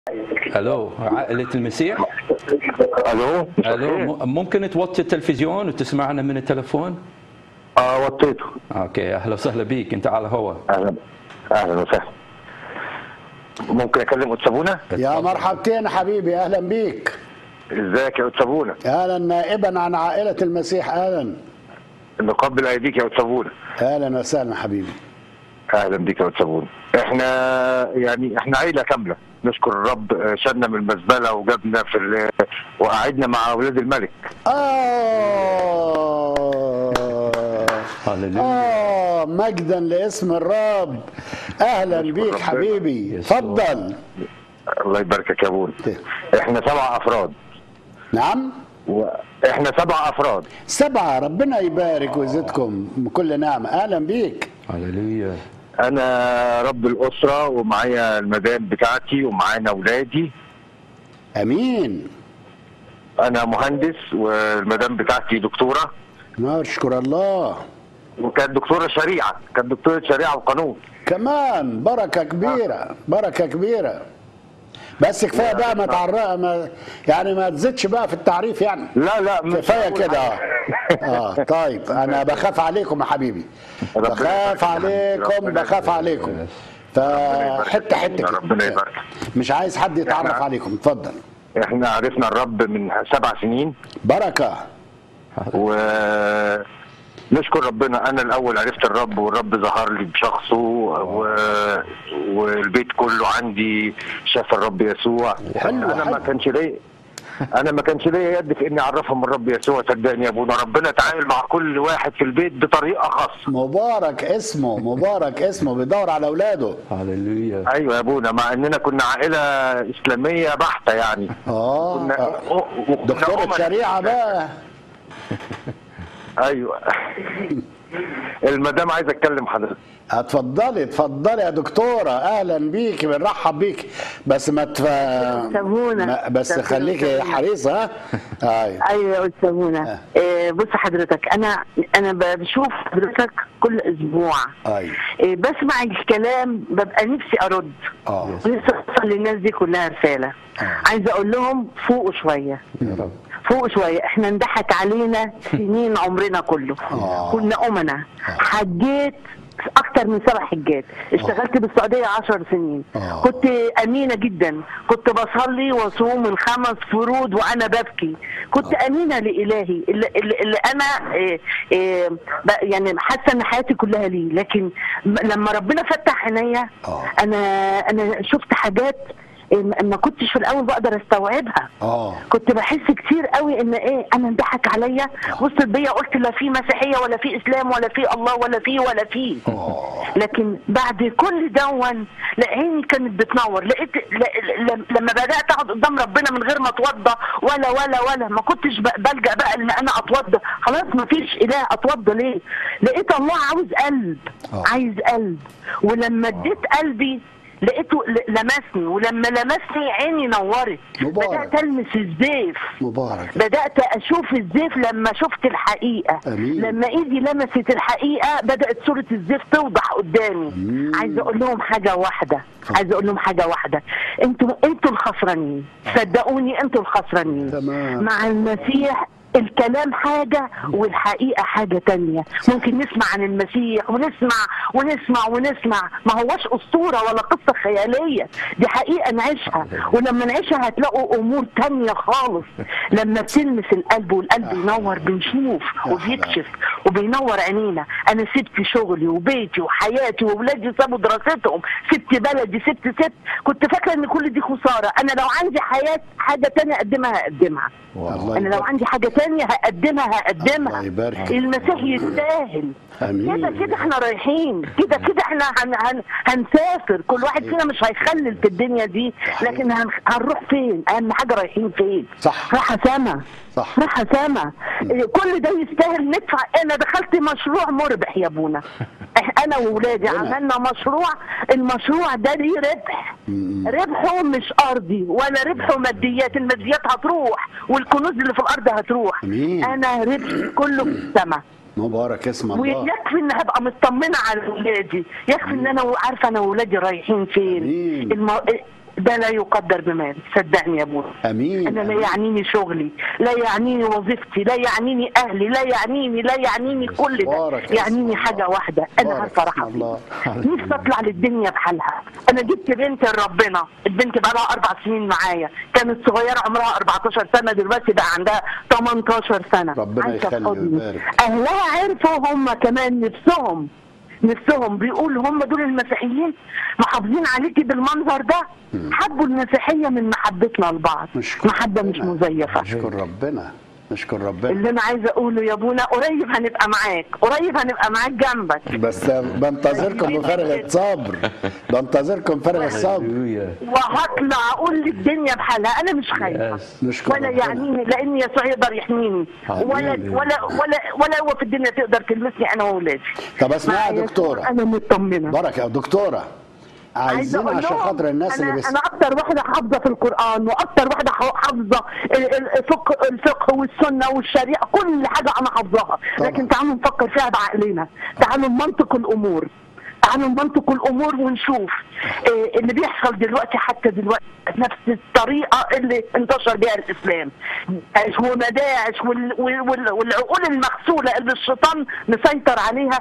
الو عائله المسيح الو الو م- ممكن توطي التلفزيون وتسمعنا من التلفون اه وطيته اوكي اهلا وسهلا بيك انت على الهواء اهلا اهلا وسهلا ممكن اكلم اتسابونا يا مرحبتين حبيبي اهلا بيك ازيك يا اتسابونا اهلا نائبا عن عائله المسيح اهلا نقبل ايديك يا اتسابونا اهلا وسهلا حبيبي اهلا بيك يا اتسابونا احنا يعني احنا عيله كامله نشكر الرب آه، شالنا من المزبله وجابنا في ال- وقعدنا مع اولاد الملك آه هللويا آه مجدا لاسم الرب أهلا بيك ربنا. حبيبي يسوع. اتفضل الله يباركك يا ابونا احنا سبع افراد نعم واحنا سبع افراد سبعة ربنا يبارك ويزيدكم بكل نعمة أهلا بيك هللويا انا رب الاسره ومعايا المدام بتاعتي ومعانا اولادي أمين انا مهندس والمدام بتاعتي دكتوره نشكر الله وكانت دكتوره شريعه كانت دكتوره شريعه وقانون كمان بركة كبيرة بركة كبيرة بس كفاية بقى ما تعرق ما يعني ما تزيدش بقى في التعريف يعني لا لا مش كفايه أول كده حاجة. اه اه طيب انا بخاف عليكم يا حبيبي ربنا بخاف يبارك. عليكم ربنا بخاف يبارك. عليكم يبارك. فحته حته ربنا كده يبارك. مش عايز حد يتعرف إحنا- عليكم اتفضل احنا عرفنا الرب من سبع سنين بركه و نشكر ربنا انا الاول عرفت الرب والرب ظهر لي بشخصه و... والبيت كله عندي شاف الرب يسوع حلو، انا ما حلو. كانش ليا انا ما كانش ليا يد في اني اعرفهم الرب يسوع صدقني يا ابونا ربنا تعامل مع كل واحد في البيت بطريقه خاصه مبارك اسمه مبارك اسمه بيدور على اولاده هللويا ايوه يا ابونا مع اننا كنا عائله اسلاميه بحته يعني اه كنا آه. وكنا دكتورة أمنا. شريعه بقى ايوه المدام عايز اتكلم حضرتك اتفضلي اتفضلي يا دكتوره اهلا بيكي بنرحب بيكي بس ما تف... سابونا. ما- بس سابونا، خليكي سابونا. حريصه ها ايوه ايوه يا استاذ منى آه، بص حضرتك انا انا بشوف حضرتك كل اسبوع ايوه آه، بسمع الكلام ببقى نفسي ارد اه نفسي اوصل للناس دي كلها رساله عايزه اقول لهم فوقوا شويه يا رب فوق شويه احنا انضحك علينا سنين عمرنا كله آه. كنا امنا حجيت اكتر من سبع حجات اشتغلت بالسعوديه عشر سنين آه. كنت امينه جدا كنت بصلي واصوم الخمس فروض وانا ببكي كنت امينه لالهي اللي, اللي, اللي انا إيه إيه ب- يعني حاسه ان حياتي كلها ليه لكن م- لما ربنا فتح عينيا آه. انا انا شفت حاجات إيه، ما ما كنتش في الاول بقدر استوعبها اه كنت بحس كتير قوي ان ايه انا انضحك عليا وسط بيا قلت لا في مسيحيه ولا في اسلام ولا في الله ولا في ولا في اه لكن بعد كل دون لا عيني كانت بتنور لقيت ل- ل- لما بدات اقعد قدام ربنا من غير ما اتوضى ولا ولا ولا ما كنتش ب- بلجا بقى ان انا اتوضى خلاص ما فيش اله اتوضى ليه لقيت الله عاوز قلب آه. عايز قلب ولما اديت قلبي لقيته ل- لمسني ولما لمسني عيني نورت مبارك. بدات المس الزيف مبارك بدأت أشوف الزيف لما شفت الحقيقة أمين. لما إيدي لمست الحقيقة بدأت صورة الزيف توضح قدامي أمين. عايزة أقول لهم حاجة واحدة عايزة أقول لهم حاجة واحدة أنتوا أنتوا الخسرانين صدقوني أنتوا الخسرانين تمام. مع المسيح الكلام حاجة والحقيقة حاجة تانية ممكن نسمع عن المسيح ونسمع ونسمع ونسمع ما هوش أسطورة ولا قصة خيالية دي حقيقة نعيشها ولما نعيشها هتلاقوا أمور تانية خالص لما بتلمس القلب والقلب ينور بنشوف وبيكشف وبينور عينينا أنا سبت شغلي وبيتي وحياتي وولادي سابوا دراستهم سبت بلدي سبت سبت كنت فاكرة إن كل دي خسارة أنا لو عندي حياة حاجة تانية أقدمها هقدمها الله انا لو يبارك. عندي حاجه تانية هقدمها الله هقدمها يبارك. المسيح يستاهل آمين. كده كده احنا رايحين كده كده احنا هن هن هنسافر كل واحد فينا مش هيخلل في الدنيا دي لكن هن هنروح فين اهم حاجه رايحين فين صح. رايحه سما صح. رايحه سما كل ده يستاهل ندفع انا دخلت مشروع مربح يا ابونا إح- انا واولادي هنا. عملنا مشروع المشروع ده ليه ربح ربحه مش ارضي ولا ربحه ماديات الماديات هتروح والكنوز اللي في الارض هتروح أمين. انا ربحي كله في السماء مبارك اسم الله ويكفي ان هبقى مطمنه على ولادي يكفي ان انا عارفه انا وولادي رايحين فين أمين. الم... ده لا يقدر بمال صدقني يا ابونا امين انا لا أمين. يعنيني شغلي لا يعنيني وظيفتي لا يعنيني اهلي لا يعنيني لا يعنيني كل ده بارك يعنيني اسم حاجه الله. واحده انا بارك عارفه اسم راحه الله. فين نفسي اطلع للدنيا بحالها انا جبت بنت لربنا البنت بقى لها اربع سنين معايا كانت صغيره عمرها 14 سنه دلوقتي بقى عندها 18 سنه ربنا عايشة في يخلي حضني. ويبارك. اهلها عرفوا هم كمان نفسهم نفسهم بيقولوا هم دول المسيحيين محافظين عليكي بالمنظر ده حبوا المسيحيه من محبتنا لبعض نشكر محبه مش ربنا. مزيفه نشكر ربنا نشكر ربنا اللي انا عايزه اقوله يا ابونا قريب هنبقى معاك قريب هنبقى معاك جنبك بس بنتظركم بفارغ الصبر بنتظركم فارغ الصبر هللويا وهطلع اقول للدنيا بحالها انا مش خايفه يس. نشكر ولا ربنا. يعنيني لان يسوع يقدر يحميني ولا آمين. ولا ولا ولا هو في الدنيا تقدر تلمسني انا واولادي طب اسمعي يا مع دكتورة. يسوع انا مطمنه بركه يا دكتوره عايزة عايزين أقول عشان لهم خاطر الناس أنا اللي بس انا اكتر واحده حافظه في القران واكتر واحده ح- حافظه ال- ال- الفقه الفقه والسنه والشريعه كل حاجه انا حافظاها طبعا. لكن تعالوا نفكر فيها بعقلنا تعالوا نمنطق الامور تعالوا نمنطق الامور ونشوف إيه اللي بيحصل دلوقتي حتى دلوقتي نفس الطريقه اللي انتشر بها الاسلام داعش ومداعش وال- وال- وال- والعقول المغسوله اللي الشيطان مسيطر عليها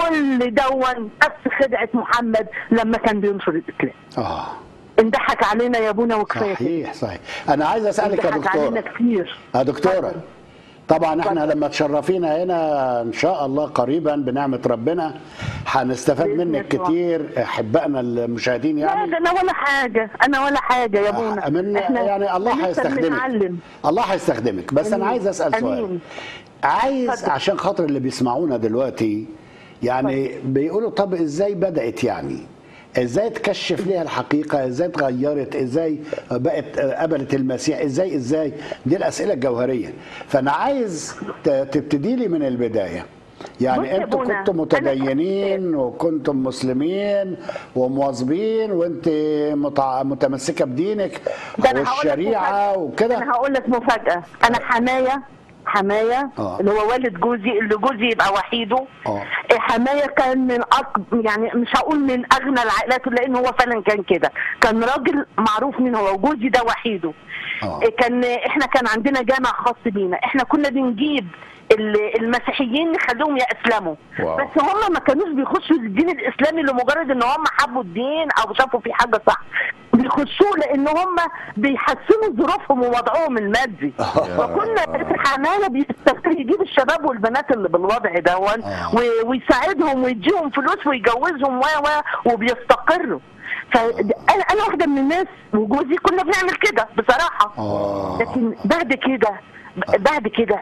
كل دون نفس خدعه محمد لما كان بينشر الاسلام اه اندحك علينا يا ابونا وكفايه كده. صحيح صحيح انا عايز اسالك يا اندحك علينا دكتوره كتير يا دكتوره اتفضل. طبعا احنا اتفضل. لما تشرفينا هنا ان شاء الله قريبا بنعمه ربنا هنستفاد بإذن منك يسوع. كتير احبائنا المشاهدين لا يعني ده انا ولا حاجه انا ولا حاجه يا ابونا من يعني الله لسه هيستخدمك بنتعلم. الله هيستخدمك بس انا أمين. عايز اسال سؤال أمين. عايز اتفضل. عشان خاطر اللي بيسمعونا دلوقتي يعني بيقولوا طب ازاي بدات يعني ازاي تكشف ليها الحقيقه ازاي اتغيرت ازاي بقت قبلت المسيح ازاي ازاي دي الاسئله الجوهريه فانا عايز ت- تبتدي لي من البدايه بص يعني يا انتوا بونا، كنتم أنا متدينين وكنتم مسلمين ومواظبين وانت متع- متمسكه بدينك ده أنا هقول لك والشريعه مفاجأة. وكده انا هقول لك مفاجاه انا حمايه حمايه آه. اللي هو والد جوزي اللي جوزي يبقى وحيده آه. حمايه كان من أق... يعني مش هقول من اغنى العائلات لان هو فعلا كان كده كان راجل معروف مين هو وجوزي ده وحيده آه. كان احنا كان عندنا جامع خاص بينا احنا كنا بنجيب ال- المسيحيين نخليهم يأسلموا واو. بس هم ما كانوش بيخشوا الدين الاسلامي لمجرد ان هم حبوا الدين او شافوا فيه حاجه صح بيخشوه لان هم بيحسنوا ظروفهم ووضعهم المادي فكنا حماله بيستفيد يجيب الشباب والبنات اللي بالوضع دون آه. و- ويساعدهم ويديهم فلوس ويجوزهم و و وبيستقروا فانا انا واحده من الناس وجوزي كنا بنعمل كده بصراحه آه. لكن بعد كده بعد كده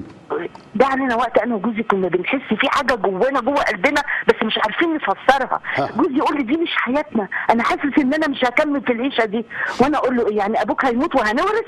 ده علينا وقت انا وجوزي كنا بنحس في حاجه جوانا جوه قلبنا بس مش عارفين نفسرها ها. جوزي يقول لي دي مش حياتنا انا حاسس ان انا مش هكمل في العيشه دي وانا اقول له يعني ابوك هيموت وهنورث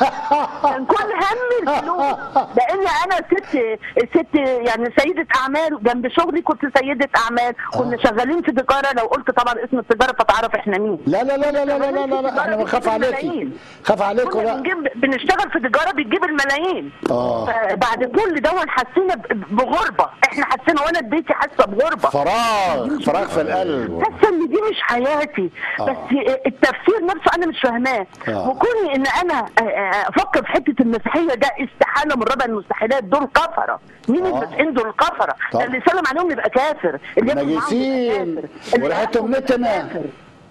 كان كل هم الفلوس لان انا ست ست يعني سيده اعمال جنب شغلي كنت سيده اعمال كنا شغالين في تجاره لو قلت طبعا اسم التجاره فتعرف احنا مين لا لا لا لا لا لا لا, لا, لا. احنا بنخاف عليكي خاف عليكم كنا لا بنجيب بنشتغل في تجاره بتجيب الملايين آه. بعد كل ده حسينا ب- بغربه احنا حسينا وانا في بيتي حاسه بغربه فراغ فراغ في القلب حاسه ان دي مش حياتي آه. بس التفسير نفسه انا مش فاهماه آه. وكوني ان انا آه، آه، افكر في حته المسيحيه ده استحاله من ربع المستحيلات دول كفره مين آه. المسيحيين دول كفره طب. ده اللي يسلم عليهم يبقى كافر اللي ياكل معاهم يبقى نجسين كافر. اللي وريحتهم ياكل يبقى نتنة. كافر.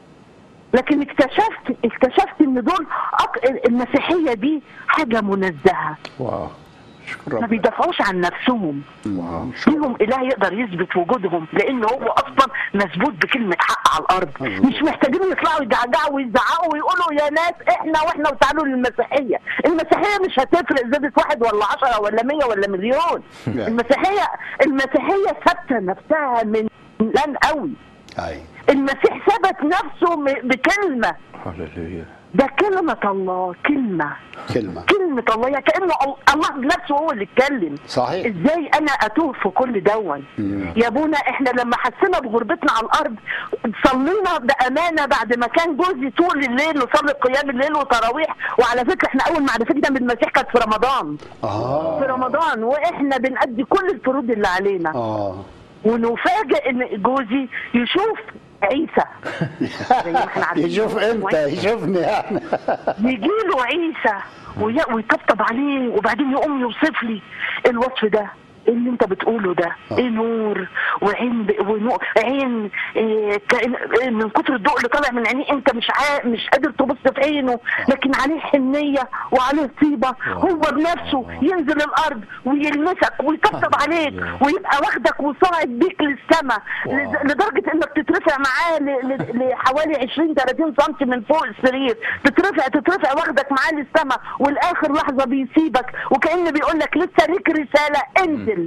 لكن اكتشفت اكتشفت ان دول أك... المسيحيه دي حاجه منزهه واو شكرا ما ربنا بيدافعوش عن نفسهم واو. فيهم اله يقدر يثبت وجودهم لان هو اصلا مثبوت بكلمه حق على الارض مش محتاجين يطلعوا يجعجعوا ويزعقوا ويقولوا يا ناس احنا واحنا وتعالوا للمسيحيه المسيحيه مش هتفرق زادت واحد ولا عشرة ولا مية ولا مليون لا. المسيحيه المسيحيه ثابته نفسها من لان قوي أي. المسيح ثبت نفسه م- بكلمه هللويا ده كلمه الله كلمه كلمة كلمة الله يعني كأنه ال- الله بنفسه هو اللي اتكلم صحيح. ازاي انا اتوه في كل دون يا ابونا احنا لما حسينا بغربتنا على الارض صلينا بامانه بعد ما كان جوزي طول الليل نصلي قيام الليل وتراويح وعلى فكره احنا اول معرفتنا بالمسيح كانت في رمضان اه في رمضان واحنا بنأدي كل الفروض اللي علينا اه ونفاجئ ان جوزي يشوف عيسى زي ما احنا عارفين. يشوف امتى يشوفني يعني يجي له عيسى وي- ويطبطب عليه وبعدين يقوم يوصف لي الوصف ده اللي انت بتقوله ده ايه نور وعين ب... ونور عين إيه كأن... إيه من كتر الضوء اللي طالع من عينيه انت مش عا... مش قادر تبص في عينه لكن عليه حنيه وعليه طيبه هو بنفسه ينزل الارض ويلمسك ويطبطب عليك ويبقى واخدك وصاعد بيك للسماء لز- لدرجه انك تترفع معاه ل... ل... لحوالي 20 30 سم من فوق السرير تترفع تترفع واخدك معاه للسماء والاخر لحظه بيسيبك وكانه بيقول لك لسه ليك رساله انزل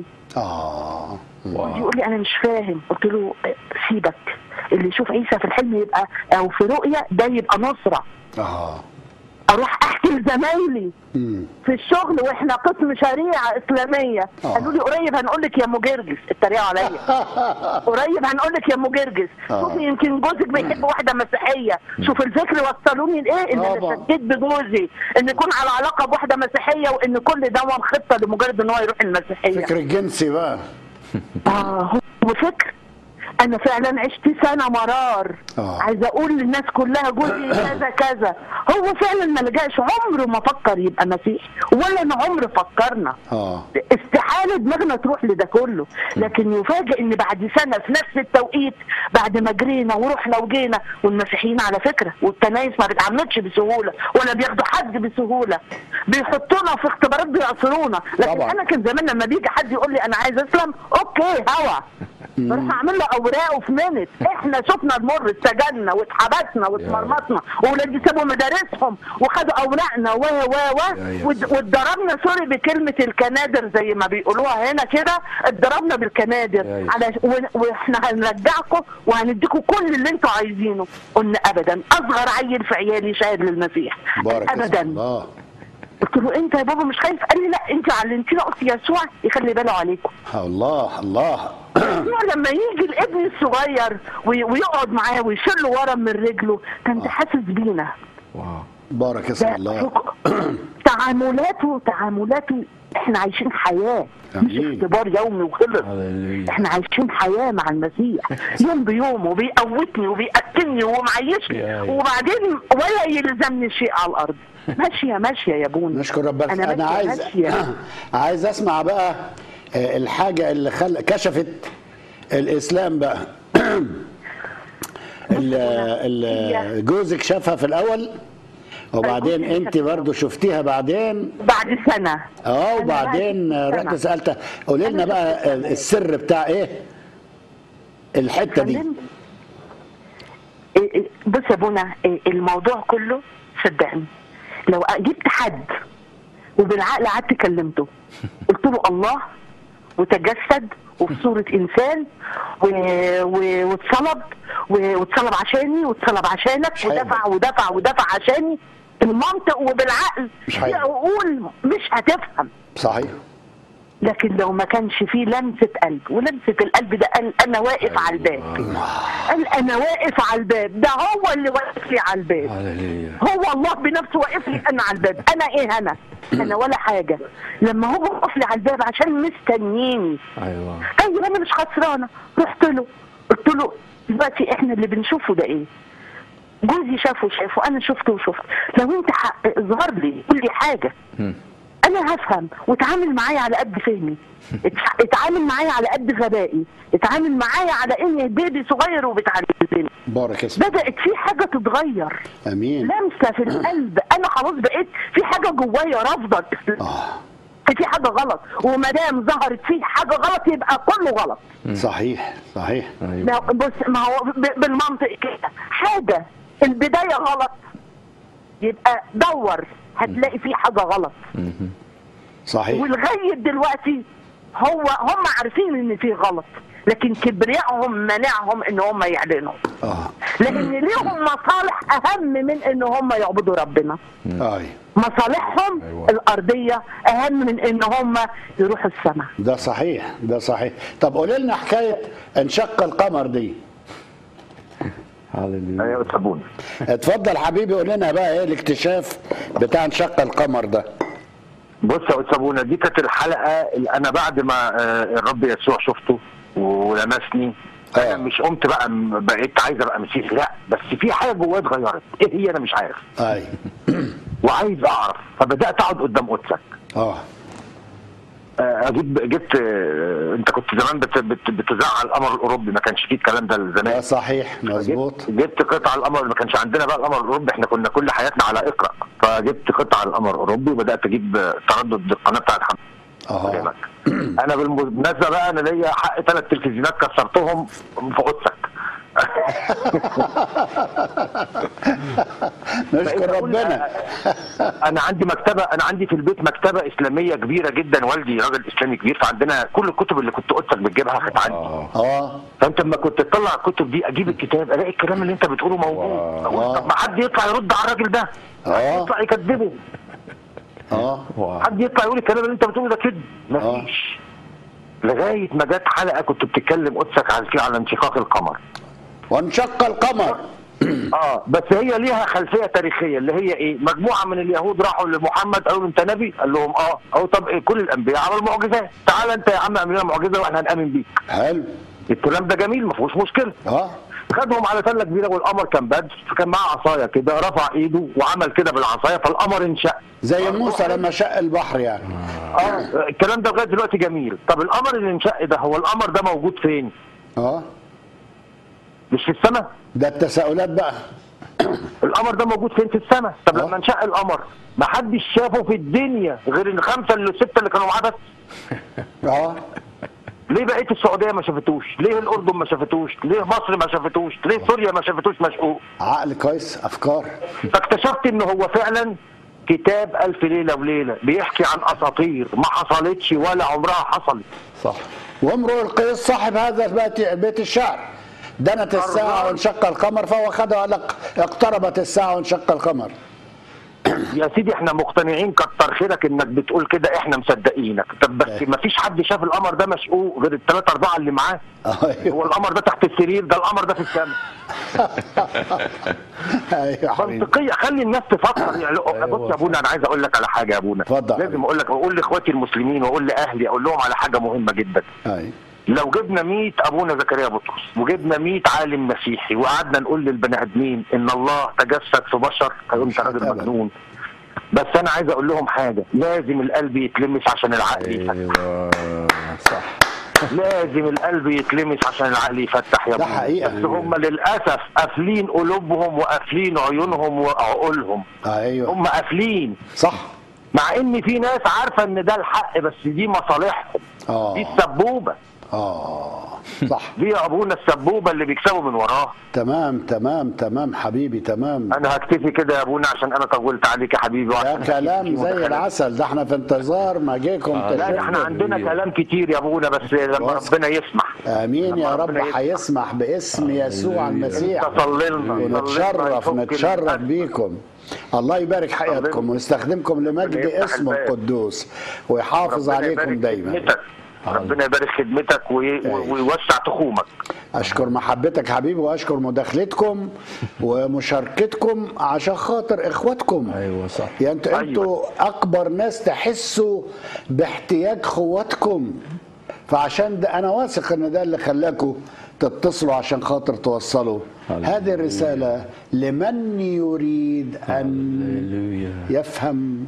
اه يقول لي انا مش فاهم قلت له سيبك اللي يشوف عيسى في الحلم يبقى او في رؤيه ده يبقى نصره اه اروح احكي لزمايلي مم. في الشغل واحنا قسم شريعه اسلاميه آه. قالوا لي قريب هنقول لك يا ام جرجس اتريقوا عليا قريب هنقول لك يا ام جرجس آه. شوفي يمكن جوزك بيحب واحده مسيحيه شوف الفكر وصلوني لايه ان طبعا. انا شديت بجوزي ان يكون على علاقه بواحده مسيحيه وان كل ده هو خطه لمجرد ان هو يروح المسيحيه فكر الجنسي بقى اه هو فكر انا فعلا عشت سنه مرار آه. عايزه اقول للناس كلها جوزي كذا كذا هو فعلا ما لجاش عمره ما فكر يبقى مسيحي ولا انا عمر فكرنا اه استحاله دماغنا تروح لده كله لكن يفاجئ ان بعد سنه في نفس التوقيت بعد ما جرينا ورحنا وجينا والمسيحيين على فكره والكنايس ما بتعملش بسهوله ولا بياخدوا حد بسهوله بيحطونا في اختبارات بيعصرونا لكن طبعا. انا كان زمان لما بيجي حد يقول لي انا عايز اسلم اوكي هوا بروح اعمل له اوراقه في منت احنا شفنا المر اتسجلنا واتحبسنا واتمرمطنا واولادي سابوا مدارسهم وخدوا اوراقنا و و و وات- واتضربنا سوري بكلمه الكنادر زي ما بيقولوها هنا كده اتضربنا بالكنادر على و- واحنا هنرجعكم وهنديكم كل اللي انتوا عايزينه قلنا ابدا اصغر عيل في عيالي شاهد للمسيح بارك اسم ابدا الله قلت له انت يا بابا مش خايف قال لي لا انت علمتينا قلت يسوع يخلي باله عليكم الله الله يسوع لما يجي الابن الصغير وي- ويقعد معاه ويشيل له ورم من رجله كان ده حاسس بينا بارك اسم ده الله فوق- تعاملاته تعاملاته احنا عايشين حياه مش أمين. اختبار يومي وخلص احنا عايشين حياه مع المسيح يوم بيوم وبيقوتني وبياكلني ومعيشني وبعدين ولا يلزمني شيء على الارض ماشيه ماشيه يا بونا نشكر ربنا انا, انا ماشية عايز ماشية. عايز اسمع بقى آه، الحاجه اللي خل... كشفت الاسلام بقى ال- ال- جوزك شافها في الاول وبعدين جوزي انت شافها. برضو شفتيها بعدين بعد سنه اه أنا وبعدين بعد رحت سنة. سالتها قولي لنا أنا بقى شفت سنة. السر بتاع ايه الحته دي اتكلمت. إيه إيه، بص يا بونا إيه، الموضوع كله صدقني لو جبت حد وبالعقل قعدت كلمته قلت له الله وتجسد وفي صورة إنسان و... و... واتصلب و... واتصلب عشاني واتصلب عشانك مش هيقدر. ودفع ودفع ودفع عشاني المنطق وبالعقل مش في هيقدر. عقول مش هتفهم صحيح لكن لو ما كانش فيه لمسة قلب ولمسة القلب ده قال أنا واقف على الباب قال أنا واقف على الباب ده هو اللي واقف لي على الباب هو الله بنفسه واقف لي أنا على الباب أنا إيه أنا أنا ولا حاجة لما هو واقف لي على الباب عشان مستنيني ايوه طيب أنا مش خسرانة رحت له قلت له دلوقتي إحنا اللي بنشوفه ده إيه جوزي شافه وشافه أنا شفته وشفت لو أنت ح- ظهر لي قول لي حاجة انا هفهم واتعامل معايا على قد فهمي اتع- اتعامل معايا على قد غبائي اتعامل معايا على اني بيبي صغير وبتعلمني بارك اسم بدات في حاجه تتغير امين لمسه في القلب انا خلاص بقيت في حاجه جوايا رافضه اه في حاجه غلط وما دام ظهرت فيه حاجه غلط يبقى كله غلط صحيح صحيح ما- بص ما هو ب- بالمنطق كده حاجه البدايه غلط يبقى دور هتلاقي في حاجه غلط صحيح ولغايه دلوقتي هو هم عارفين ان في غلط لكن كبريائهم منعهم ان هم يعلنوا اه لان ليهم مصالح اهم من ان هم يعبدوا ربنا اي مصالحهم الارضيه اهم من ان هم يروحوا السماء ده صحيح ده صحيح طب قولي لنا حكايه انشق القمر دي هللويا ايوه صابون اتفضل حبيبي قول لنا بقى ايه الاكتشاف بتاع انشق القمر ده بص يا استاذ صابونه دي كانت الحلقه اللي انا بعد ما آه، الرب يسوع شفته ولمسني انا آه. مش قمت بقى م- بقيت عايز ابقى مسيحي لا بس في حاجه جوايا اتغيرت ايه هي انا مش عارف اي وعايز اعرف فبدات اقعد قدام قدسك اه آه، اجيب جبت آه، انت كنت زمان بت بت بتزعل القمر الاوروبي ما كانش فيه الكلام ده ده زمان صحيح مظبوط جبت, جبت قطع القمر ما كانش عندنا بقى القمر الاوروبي احنا كنا كل حياتنا على اقرا فجبت قطع القمر الاوروبي وبدات اجيب آه، تردد القناه بتاعت حمد اه كلامك. انا بالمناسبه بقى انا ليا حق ثلاث تلفزيونات كسرتهم في قدسك نشكر ربنا انا عندي مكتبه انا عندي في البيت مكتبه اسلاميه كبيره جدا والدي راجل اسلامي كبير فعندنا كل الكتب اللي كنت قدسك بتجيبها كانت عندي اه فانت لما كنت تطلع الكتب دي اجيب الكتاب الاقي الكلام اللي انت بتقوله موجود أقول طب ما حد يطلع يرد على الراجل ده آه. يطلع يكذبه اه واو. حد يطلع يقول الكلام اللي انت بتقوله ده كده مفيش لغايه ما جت حلقه كنت بتتكلم قدسك على فيه على انشقاق القمر وانشق القمر اه بس هي ليها خلفيه تاريخيه اللي هي ايه مجموعه من اليهود راحوا لمحمد قالوا له انت نبي قال لهم اه او طب إيه كل الانبياء عملوا معجزات تعال انت يا عم اعمل لنا معجزه واحنا هنامن بيك حلو الكلام ده جميل ما فيهوش مشكله اه خدهم على تله كبيره والقمر كان بدر فكان معاه عصايه كده رفع ايده وعمل كده بالعصايه فالقمر انشق زي موسى لما شق البحر يعني اه الكلام ده لغايه دلوقتي جميل طب القمر اللي انشق ده هو القمر ده موجود فين؟ اه مش في السماء ده التساؤلات بقى القمر ده موجود فين في السماء طب آه. لما انشق القمر ما حدش شافه في الدنيا غير الخمسه اللي السته اللي كانوا معاه بس اه ليه بقيه السعوديه ما شافتوش؟ ليه الاردن ما شافتوش؟ ليه مصر ما شافتوش؟ ليه سوريا ما شافتوش مشقوق؟ عقل كويس افكار فاكتشفت ان هو فعلا كتاب الف ليله وليله بيحكي عن اساطير ما حصلتش ولا عمرها حصلت صح وامرؤ القيس صاحب هذا البيت بيت الشعر دنت الساعة وانشق القمر فهو خدها وقال لك اقتربت الساعة وانشق القمر يا سيدي احنا مقتنعين كتر خيرك انك بتقول كده احنا مصدقينك طب بس ما فيش حد شاف القمر ده مشقوق غير الثلاثه اربعه اللي معاه هو ايوه القمر ده تحت السرير ده القمر ده في السماء ايوه يا حبيبي منطقيه خلي الناس تفكر يعني بص يا ابونا انا عايز اقول لك على حاجه يا ابونا اتفضل. لازم اقول لك اقول لاخواتي المسلمين واقول لاهلي اقول لهم على حاجه مهمه جدا ايوه لو جبنا 100 ابونا زكريا بطرس وجبنا 100 عالم مسيحي وقعدنا نقول للبني ادمين ان الله تجسد في بشر هيقول انت راجل أبداً. مجنون بس انا عايز اقول لهم حاجه لازم القلب يتلمس عشان العقل يفتح ايوه صح لازم القلب يتلمس عشان العقل يفتح يا ده ابونا حقيقة. بس هم للاسف قافلين قلوبهم وقافلين عيونهم وعقولهم ايوه هم قافلين صح مع ان في ناس عارفه ان ده الحق بس دي مصالحهم اه دي السبوبه اه صح دي يا ابونا السبوبه اللي بيكسبوا من وراها تمام تمام تمام حبيبي تمام انا هكتفي كده يا ابونا عشان انا طولت عليك يا حبيبي ده وعشان كلام زي العسل ده احنا في انتظار ما جيكم آه، لا ده تشوفوا. احنا عندنا كلام كتير يا ابونا بس لما واثق. ربنا يسمح امين يا لما رب ربنا يسمح. هيسمح باسم يسوع المسيح تصللنا ونتشرف نتشرف بيكم الله يبارك حياتكم ويستخدمكم لمجد ربنا يفتح اسمه الباب. القدوس ويحافظ عليكم دايما ربنا يبارك خدمتك وي- ويوسع تخومك اشكر محبتك حبيبي واشكر مداخلتكم ومشاركتكم عشان خاطر اخواتكم ايوه صح يعني انتوا أيوة. انتوا اكبر ناس تحسوا باحتياج خواتكم فعشان ده انا واثق ان ده اللي خلاكم تتصلوا عشان خاطر توصلوا هللويا. هذه الرساله لمن يريد ان هللويا يفهم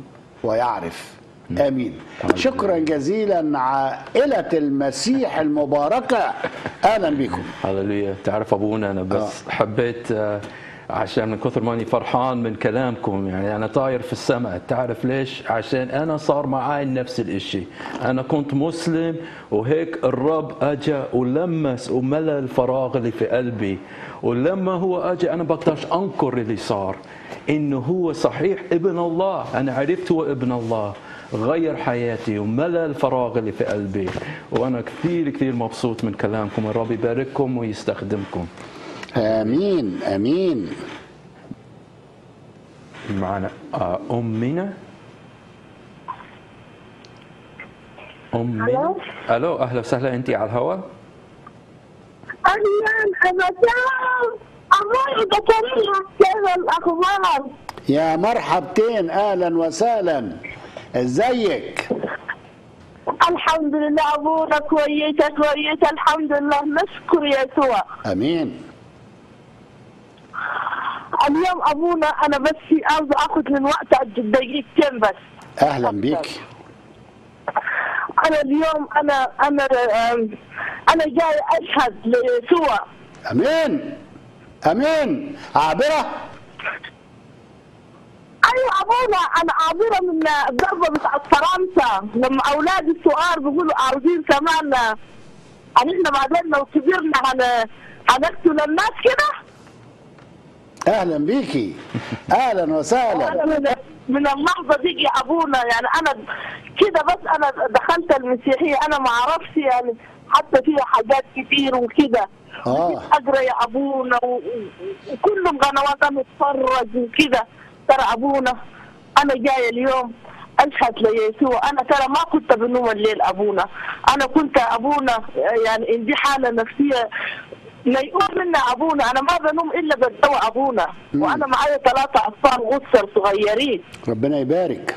ويعرف امين شكرا جزيلا عائله المسيح المباركه اهلا بكم هللويا تعرف ابونا انا بس حبيت آه، عشان من كثر ماني فرحان من كلامكم يعني انا طاير في السماء تعرف ليش عشان انا صار معي نفس الاشي انا كنت مسلم وهيك الرب اجى ولمس وملى الفراغ اللي في قلبي ولما هو اجى انا بقدرش انكر اللي صار انه هو صحيح ابن الله انا عرفت هو ابن الله غير حياتي وملى الفراغ اللي في قلبي وانا كثير كثير مبسوط من كلامكم الرب يبارككم ويستخدمكم امين امين معنا آه، امنا امنا ألو؟ الو اهلا وسهلا انت على الهواء أهلا أبدان أبوي زكريا كيف الأخبار؟ يا مرحبتين اهلا وسهلا ازيك الحمد لله ابونا كويسه كويسه الحمد لله نشكر يسوع امين اليوم ابونا انا بس عاوز اخذ من وقتك دقيقتين بس اهلا بيك انا اليوم انا انا آم، انا جاي اشهد ليسوع امين امين عابره ايوه ابونا انا عابره من الضربه بتاعت فرنسا لما اولادي الصغار بيقولوا عاوزين كمان ان احنا بعدين لو كبرنا هن هنقتل الناس كده اهلا بيكي اهلا انا وسهلا من من اللحظه دي يا ابونا يعني انا كده بس انا دخلت المسيحيه انا ما اعرفش يعني حتى فيها حاجات كتير وكده آه. وجيت اقرا يا ابونا و- و- وكل القنوات انا اتفرج وكده ترى ابونا انا جاي اليوم اشهد ليسوع انا ترى ما كنت بنوم الليل ابونا انا كنت ابونا يعني عندي حاله نفسيه ميؤوس منا ابونا انا ما بنوم الا بالدواء ابونا مم. وانا معايا ثلاثه اطفال غسر صغيرين ربنا يبارك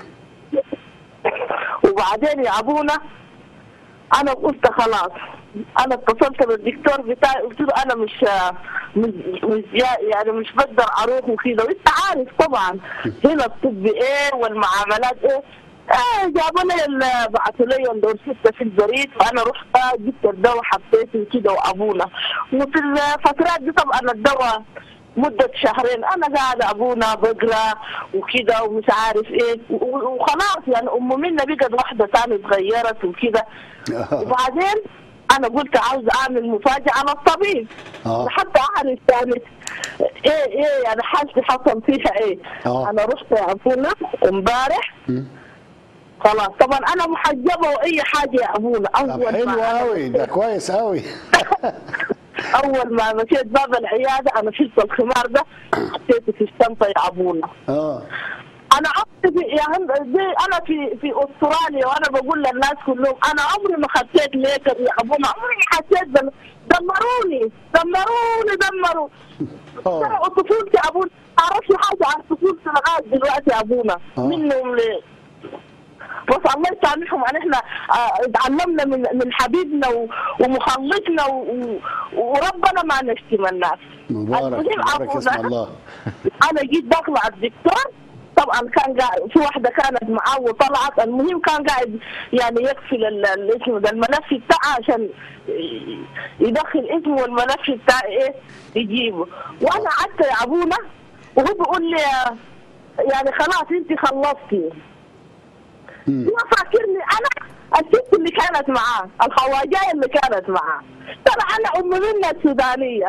وبعدين يا ابونا انا قلت خلاص انا اتصلت بالدكتور بتاعي قلت له انا مش مش مش جا- يعني مش بقدر اروح وكده وانت عارف طبعا هنا الطب ايه والمعاملات ايه آه جابوا لي ال- بعثوا لي الروشته في البريد فانا رحت جبت الدواء حطيته وكده وابونا وفي الفترات دي طبعا الدواء مدة شهرين أنا قاعدة أبونا بقرا وكده ومش عارف إيه و- و- وخلاص يعني أم منا بقت واحدة تانية اتغيرت وكده وبعدين أنا قلت عاوز أعمل مفاجأة للطبيب آه. حتى أعرف يعني إيه إيه يعني حالتي حصل فيها إيه آه. أنا رحت يا أبونا امبارح مم. خلاص طبعا أنا محجبة وأي حاجة يا أبونا طب أول حلو ما أنا قوي ده كويس قوي أول ما مشيت باب العيادة أنا شلت الخمار ده حطيته في الشنطة يا أبونا اه انا عمري في يا هند دي انا في في استراليا وانا بقول للناس كلهم انا عمري ما خدت ميك اب يا ابونا عمري ما حسيت بال- دمروني دمروني دمروا ترى اه طفولتي يا ابونا ما اعرفش حاجه عن طفولتي لغايه دلوقتي يا ابونا آه. منهم ل بس الله يسامحهم ان احنا آه، اتعلمنا من من حبيبنا و- ومخلصنا و- و- وربنا ما نشتم الناس مبارك المهم مبارك أبونا- اسم الله انا جيت داخله على الدكتور طبعا كان قاعد في واحده كانت معاه وطلعت المهم كان قاعد يعني يقفل ال- الاسم ده الملف بتاعه عشان ي- يدخل اسمه والملف بتاعه ايه يجيبه وانا قعدت يا ابونا وهو بيقول لي يعني خلاص انت خلصتي مم. هو فاكرني انا الست اللي كانت معاه الخواجايه اللي كانت معاه ترى انا ام منى السودانيه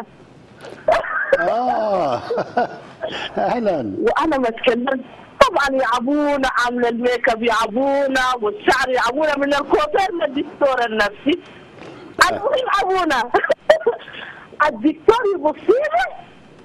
اه اهلا وانا ما اتكلمت طبعا يا ابونا عامله الميك اب يا ابونا والشعر يا ابونا من الكوافير للدكتور النفسي المهم ابونا الدكتور يبص لي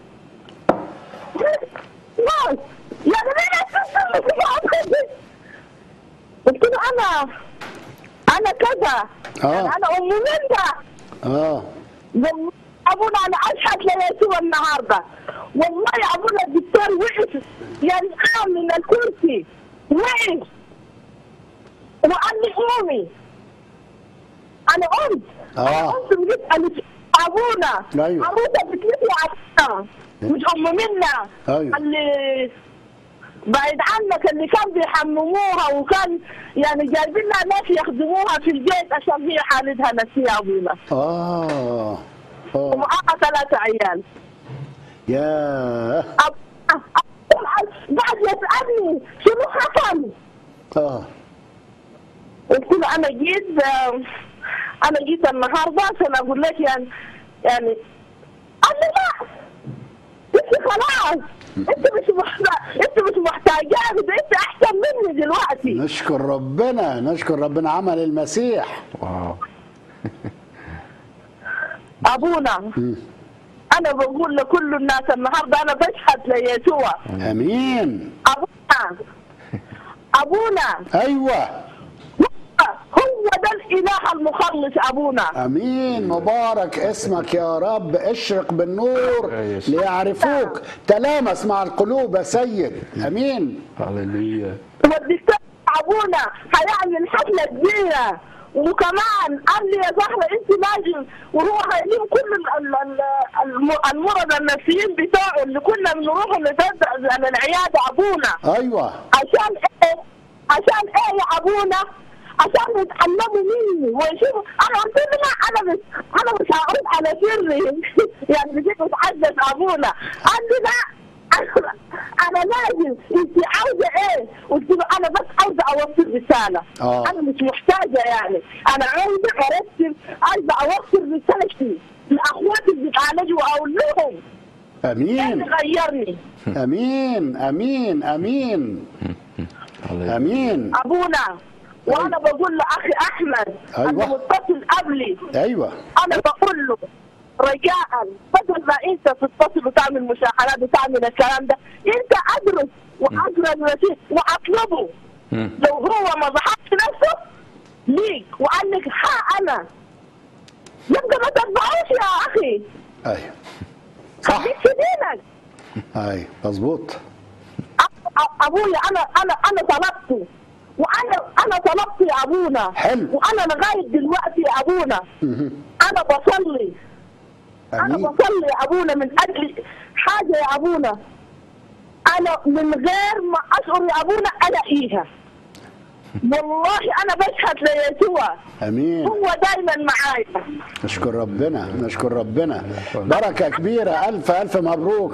ناس يعني مين الست اللي تبغى قلت له انا انا كذا آه. يعني انا ام منى اه والله ابونا انا اشهد ليسوع النهارده والله يا ابونا الدكتور وقف يعني قام من الكرسي وقف وقال لي قومي انا قمت آه. انا قمت وجيت قال ابونا أيوة. عروسه بتلف يا ابونا مش ام منا أيوة. قال لي بعيد عنك اللي كان بيحمموها وكان يعني جايبين لها ناس يخدموها في البيت عشان هي حالتها نفسيه ابونا اه اه ومعاها ثلاثة عيال يا أب- أب- قاعد يسألني شنو حصل؟ اه قلت له أنا جيت آه، أنا جيت النهاردة عشان أقول لك يعني يعني قال لي لا أنت خلاص أنت مش محتاج أنت مش محتاجاني ده أنت أحسن مني دلوقتي نشكر ربنا نشكر ربنا عمل المسيح واو أبونا مم. أنا بقول لكل الناس النهاردة أنا بشهد ليسوع امين أبونا أبونا ايوه هو ده الاله المخلص ابونا امين مبارك اسمك يا رب اشرق بالنور يا يسوع. ليعرفوك تلامس مع القلوب يا سيد امين هللويا والدكتور ابونا هيعمل حفله كبيره وكمان قال لي يا زهره انت لازم وهو هيلم كل ال- ال- ال- الم- المرضى النفسيين بتوعه اللي كنا بنروح نتابع على العياده ابونا ايوه عشان ايه؟ عشان ايه يا ابونا؟ عشان يتعلموا مني ويشوفوا انا قلت له لا انا مش انا مش هعرض على سري يعني بجيت متحدث ابونا قال لي لا انا انا لازم انت عاوزه ايه؟ قلت له انا بس عاوزه اوصل رساله آه. انا مش محتاجه يعني انا عاوزه ارتب عايزه اوصل رسالتي لاخواتي اللي بيتعالجوا واقول لهم ايه امين اللي غيرني امين امين امين هللويا. امين ابونا وانا بقول لاخي احمد أيوة. انه متصل قبلي ايوه انا بقول له رجاء بدل ما انت تتصل وتعمل مشاحنات وتعمل الكلام ده انت ادرس واقرا الرصيد واطلبه مم. لو هو ما ضحكش نفسه ليك وقال لك ها انا يبقى ما تتبعوش يا اخي ايوه صح خليك في دينك ايوه مظبوط أ- أ- ابويا انا انا انا طلبته وانا انا طلبت يا ابونا حلو. وانا لغايه دلوقتي يا ابونا انا بصلي انا امين بصلي يا ابونا من اجل حاجه يا ابونا انا من غير ما اشعر يا ابونا الاقيها والله انا بشهد ليسوع امين هو دايما معايا نشكر ربنا نشكر ربنا بركه كبيره الف الف مبروك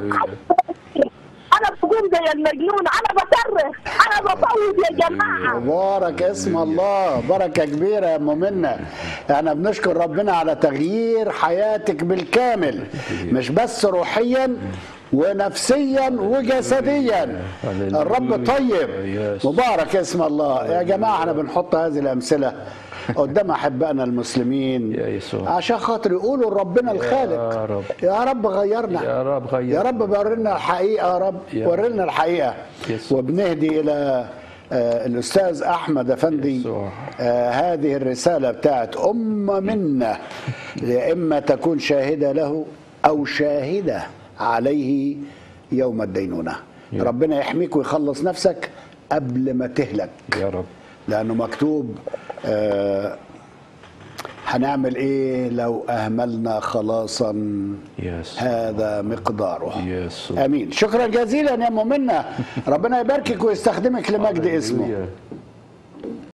انا بقوم زي المجنون انا بصرخ انا بفوز يا جماعه مبارك اسم الله بركه كبيره يا ام منى احنا بنشكر ربنا على تغيير حياتك بالكامل مش بس روحيا ونفسيا وجسديا الرب طيب مبارك اسم الله يا جماعه احنا بنحط هذه الامثله قدام احبائنا المسلمين يا يسوع. عشان خاطر يقولوا لربنا الخالق رب. يا رب غيرنا يا رب غير يا رب ورينا الحقيقه يا رب يا رب. ورينا الحقيقه يسوع. وبنهدي الى آه، الاستاذ احمد افندي يسوع. آه، هذه الرساله بتاعت ام منا يا اما تكون شاهده له او شاهده عليه يوم الدينونه ربنا يحميك ويخلص نفسك قبل ما تهلك يا رب لانه مكتوب آه، هنعمل ايه لو اهملنا خلاصا يس هذا مقداره يسوع امين شكرا جزيلا يا ام منى ربنا يباركك ويستخدمك لمجد اسمه هللويا.